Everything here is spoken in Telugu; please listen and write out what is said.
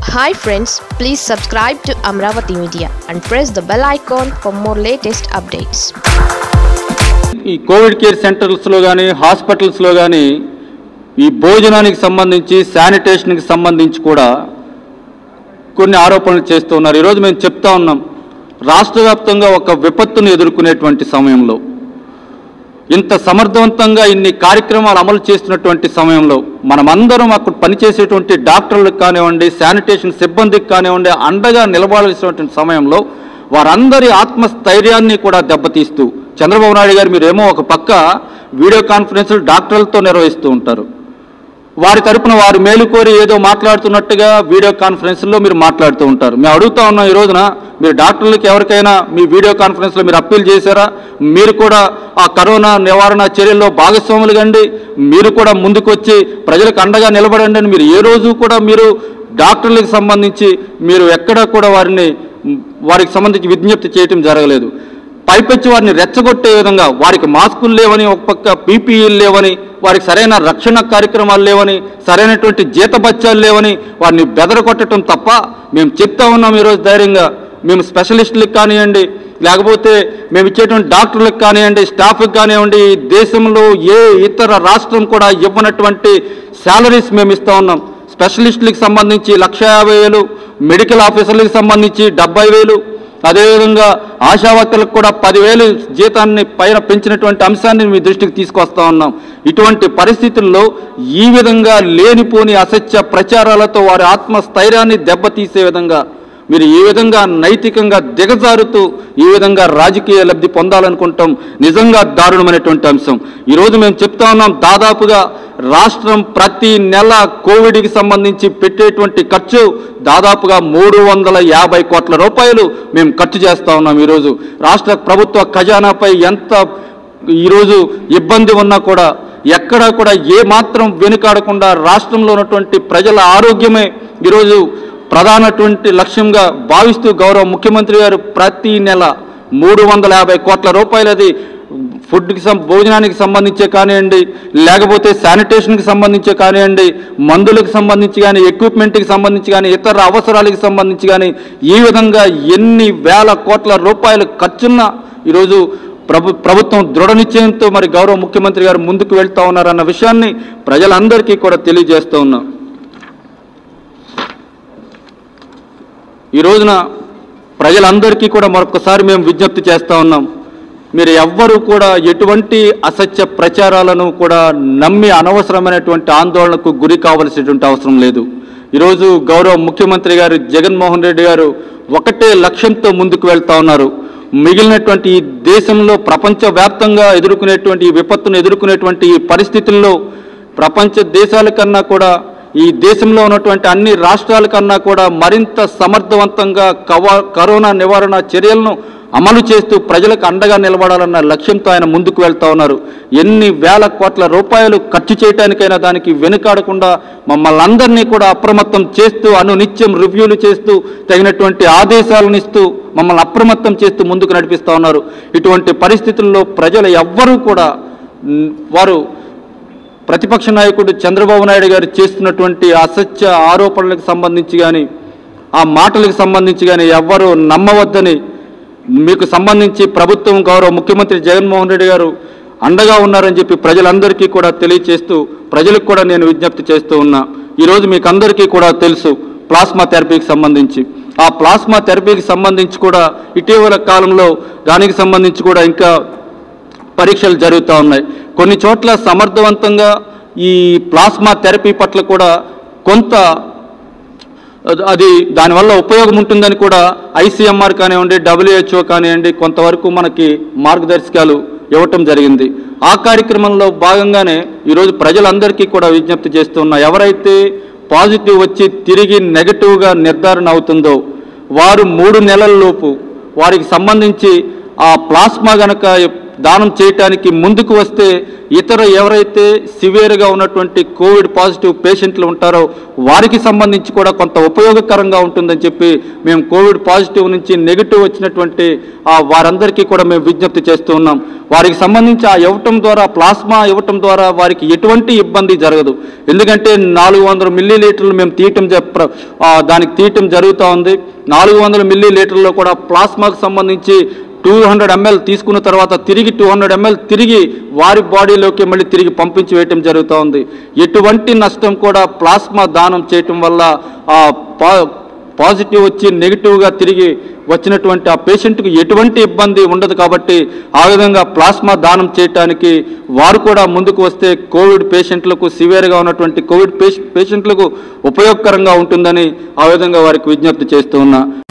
hi friends please subscribe to Amaravati media and press the bell icon for more latest updates ఈ కోవిడ్ కేర్ సెంటర్స్లో కానీ హాస్పిటల్స్లో కానీ ఈ భోజనానికి సంబంధించి శానిటేషన్కి సంబంధించి కూడా కొన్ని ఆరోపణలు చేస్తూ ఉన్నారు ఈరోజు మేము చెప్తా ఉన్నాం రాష్ట్ర వ్యాప్తంగా ఒక విపత్తును ఎదుర్కొనేటువంటి సమయంలో ఇంత సమర్థవంతంగా ఇన్ని కార్యక్రమాలు అమలు చేస్తున్నటువంటి సమయంలో మనమందరం అక్కడ పనిచేసేటువంటి డాక్టర్లకు కానివ్వండి శానిటేషన్ సిబ్బందికి కానివ్వండి అండగా నిలబడాల్సినటువంటి సమయంలో వారందరి ఆత్మస్థైర్యాన్ని కూడా దెబ్బతీస్తూ చంద్రబాబు నాయుడు గారు మీరేమో ఒక పక్క వీడియో కాన్ఫరెన్స్లు డాక్టర్లతో నిర్వహిస్తూ ఉంటారు వారి తరపున వారు మేలు కోరి ఏదో మాట్లాడుతున్నట్టుగా వీడియో కాన్ఫరెన్స్లో మీరు మాట్లాడుతూ ఉంటారు మేము అడుగుతా ఉన్నాం ఈ రోజున మీరు డాక్టర్లకి ఎవరికైనా మీ వీడియో కాన్ఫరెన్స్లో మీరు అప్పీల్ చేశారా మీరు కూడా ఆ కరోనా నివారణ చర్యల్లో భాగస్వాములు కండి మీరు కూడా ముందుకొచ్చి ప్రజలకు అండగా నిలబడండి అని మీరు ఏ రోజు కూడా మీరు డాక్టర్లకు సంబంధించి మీరు ఎక్కడా కూడా వారిని వారికి సంబంధించి విజ్ఞప్తి చేయటం జరగలేదు పైపెచ్చి వారిని రెచ్చగొట్టే విధంగా వారికి మాస్కులు లేవని ఒక పక్క పీపీఈలు లేవని వారికి సరైన రక్షణ కార్యక్రమాలు లేవని సరైనటువంటి జీతబత్యాలు లేవని వారిని బెదరగొట్టడం తప్ప మేము చెప్తా ఉన్నాం ఈరోజు ధైర్యంగా మేము స్పెషలిస్టులకు కానివ్వండి లేకపోతే మేము ఇచ్చేటువంటి డాక్టర్లకు కానివ్వండి స్టాఫ్కి కానివ్వండి ఈ దేశంలో ఏ ఇతర రాష్ట్రం కూడా ఇవ్వనటువంటి శాలరీస్ మేము ఇస్తా ఉన్నాం స్పెషలిస్టులకు సంబంధించి లక్ష యాభై వేలు మెడికల్ ఆఫీసర్లకు సంబంధించి డెబ్బై వేలు అదేవిధంగా ఆశావర్కర్లకు కూడా పదివేలు జీతాన్ని పైన పెంచినటువంటి అంశాన్ని మీ దృష్టికి తీసుకొస్తా ఉన్నాం ఇటువంటి పరిస్థితుల్లో ఈ విధంగా లేనిపోని అసత్య ప్రచారాలతో వారి ఆత్మస్థైర్యాన్ని దెబ్బతీసే విధంగా మీరు ఈ విధంగా నైతికంగా దిగజారుతూ ఈ విధంగా రాజకీయ లబ్ధి పొందాలనుకుంటాం నిజంగా దారుణమైనటువంటి అంశం ఈరోజు మేము చెప్తా ఉన్నాం దాదాపుగా రాష్ట్రం ప్రతి నెల కోవిడ్కి సంబంధించి పెట్టేటువంటి ఖర్చు దాదాపుగా మూడు వందల యాభై కోట్ల రూపాయలు మేము ఖర్చు చేస్తా ఉన్నాం ఈరోజు రాష్ట్ర ప్రభుత్వ ఖజానాపై ఎంత ఈరోజు ఇబ్బంది ఉన్నా కూడా ఎక్కడా కూడా ఏ మాత్రం వెనుకాడకుండా రాష్ట్రంలో ఉన్నటువంటి ప్రజల ఆరోగ్యమే ఈరోజు ప్రధానటువంటి లక్ష్యంగా భావిస్తూ గౌరవ ముఖ్యమంత్రి గారు ప్రతి నెల మూడు వందల యాభై కోట్ల రూపాయలది ఫుడ్కి సం భోజనానికి సంబంధించే కానివ్వండి లేకపోతే శానిటేషన్కి సంబంధించే కానివ్వండి మందులకు సంబంధించి కానీ ఎక్విప్మెంట్కి సంబంధించి కానీ ఇతర అవసరాలకు సంబంధించి కానీ ఈ విధంగా ఎన్ని వేల కోట్ల రూపాయలు ఖర్చున్న ఈరోజు ప్రభు ప్రభుత్వం దృఢ నిశ్చయంతో మరి గౌరవ ముఖ్యమంత్రి గారు ముందుకు వెళ్తా ఉన్నారన్న విషయాన్ని ప్రజలందరికీ కూడా తెలియజేస్తూ ఉన్నాం ఈ రోజున ప్రజలందరికీ కూడా మరొకసారి మేము విజ్ఞప్తి చేస్తూ ఉన్నాం మీరు ఎవ్వరూ కూడా ఎటువంటి అసత్య ప్రచారాలను కూడా నమ్మి అనవసరమైనటువంటి ఆందోళనకు గురి కావలసినటువంటి అవసరం లేదు ఈరోజు గౌరవ ముఖ్యమంత్రి గారు జగన్మోహన్ రెడ్డి గారు ఒకటే లక్ష్యంతో ముందుకు వెళ్తా ఉన్నారు మిగిలినటువంటి ఈ దేశంలో ప్రపంచవ్యాప్తంగా ఎదుర్కొనేటువంటి ఈ విపత్తును ఎదుర్కొనేటువంటి ఈ పరిస్థితుల్లో ప్రపంచ దేశాల కన్నా కూడా ఈ దేశంలో ఉన్నటువంటి అన్ని రాష్ట్రాల కన్నా కూడా మరింత సమర్థవంతంగా కవ కరోనా నివారణ చర్యలను అమలు చేస్తూ ప్రజలకు అండగా నిలబడాలన్న లక్ష్యంతో ఆయన ముందుకు వెళ్తా ఉన్నారు ఎన్ని వేల కోట్ల రూపాయలు ఖర్చు చేయడానికైనా దానికి వెనుకాడకుండా మమ్మల్ని అందరినీ కూడా అప్రమత్తం చేస్తూ అనునిత్యం రివ్యూలు చేస్తూ తగినటువంటి ఆదేశాలను ఇస్తూ మమ్మల్ని అప్రమత్తం చేస్తూ ముందుకు నడిపిస్తూ ఉన్నారు ఇటువంటి పరిస్థితుల్లో ప్రజలు ఎవ్వరూ కూడా మ్, వారు ప్రతిపక్ష నాయకుడు చంద్రబాబు నాయుడు గారు చేస్తున్నటువంటి అసత్య ఆరోపణలకు సంబంధించి కానీ ఆ మాటలకు సంబంధించి కానీ ఎవ్వరూ నమ్మవద్దని మీకు సంబంధించి ప్రభుత్వం గౌరవ ముఖ్యమంత్రి జగన్మోహన్ రెడ్డి గారు అండగా ఉన్నారని చెప్పి ప్రజలందరికీ కూడా తెలియచేస్తూ ప్రజలకు కూడా నేను విజ్ఞప్తి చేస్తూ ఉన్నా ఈరోజు మీకు అందరికీ కూడా తెలుసు ప్లాస్మా థెరపీకి సంబంధించి ఆ ప్లాస్మా థెరపీకి సంబంధించి కూడా ఇటీవల కాలంలో దానికి సంబంధించి కూడా ఇంకా పరీక్షలు జరుగుతూ ఉన్నాయి కొన్ని చోట్ల సమర్థవంతంగా ఈ ప్లాస్మా థెరపీ పట్ల కూడా కొంత అది- అది దానివల్ల ఉపయోగం ఉంటుందని కూడా ఐసీఎంఆర్ కానివ్వండి డబ్ల్యూహెచ్ఓ కానివ్వండి కొంతవరకు మనకి మార్గదర్శకాలు ఇవ్వటం జరిగింది ఆ కార్యక్రమంలో భాగంగానే ఈరోజు ప్రజలందరికీ కూడా విజ్ఞప్తి చేస్తున్నా ఎవరైతే పాజిటివ్ వచ్చి తిరిగి నెగటివ్గా నిర్ధారణ అవుతుందో వారు మూడు నెలల లోపు వారికి సంబంధించి ఆ ప్లాస్మా గనక దానం చేయటానికి ముందుకు వస్తే ఇతర ఎవరైతే సివియర్గా ఉన్నటువంటి కోవిడ్ పాజిటివ్ పేషెంట్లు ఉంటారో వారికి సంబంధించి కూడా కొంత ఉపయోగకరంగా ఉంటుందని చెప్పి మేము కోవిడ్ పాజిటివ్ నుంచి నెగిటివ్ వచ్చినటువంటి ఆ వారందరికీ కూడా మేము విజ్ఞప్తి చేస్తూ ఉన్నాం వారికి సంబంధించి ఆ ఇవ్వటం ద్వారా ప్లాస్మా ఇవ్వటం ద్వారా వారికి ఎటువంటి ఇబ్బంది జరగదు ఎందుకంటే నాలుగు వందల మిల్లీ లీటర్లు మేము తీయటం జ- ప్ర- ఆ, దానికి తీయటం జరుగుతూ ఉంది నాలుగు వందల మిల్లీ లీటర్లో కూడా ప్లాస్మాకు సంబంధించి టూ హండ్రెడ్ ఎంఎల్ తీసుకున్న తర్వాత తిరిగి టూ హండ్రెడ్ ఎంఎల్ తిరిగి వారి బాడీలోకి మళ్ళీ తిరిగి పంపించి వేయటం జరుగుతూ ఉంది ఎటువంటి నష్టం కూడా ప్లాస్మా దానం చేయటం వల్ల ఆ పా పాజిటివ్ వచ్చి నెగిటివ్గా తిరిగి వచ్చినటువంటి ఆ పేషెంట్కి ఎటువంటి ఇబ్బంది ఉండదు కాబట్టి ఆ విధంగా ప్లాస్మా దానం చేయటానికి వారు కూడా ముందుకు వస్తే కోవిడ్ పేషెంట్లకు సివియర్గా ఉన్నటువంటి కోవిడ్ పేషెంట్లకు ఉపయోగకరంగా ఉంటుందని ఆ విధంగా వారికి విజ్ఞప్తి చేస్తూ ఉన్నా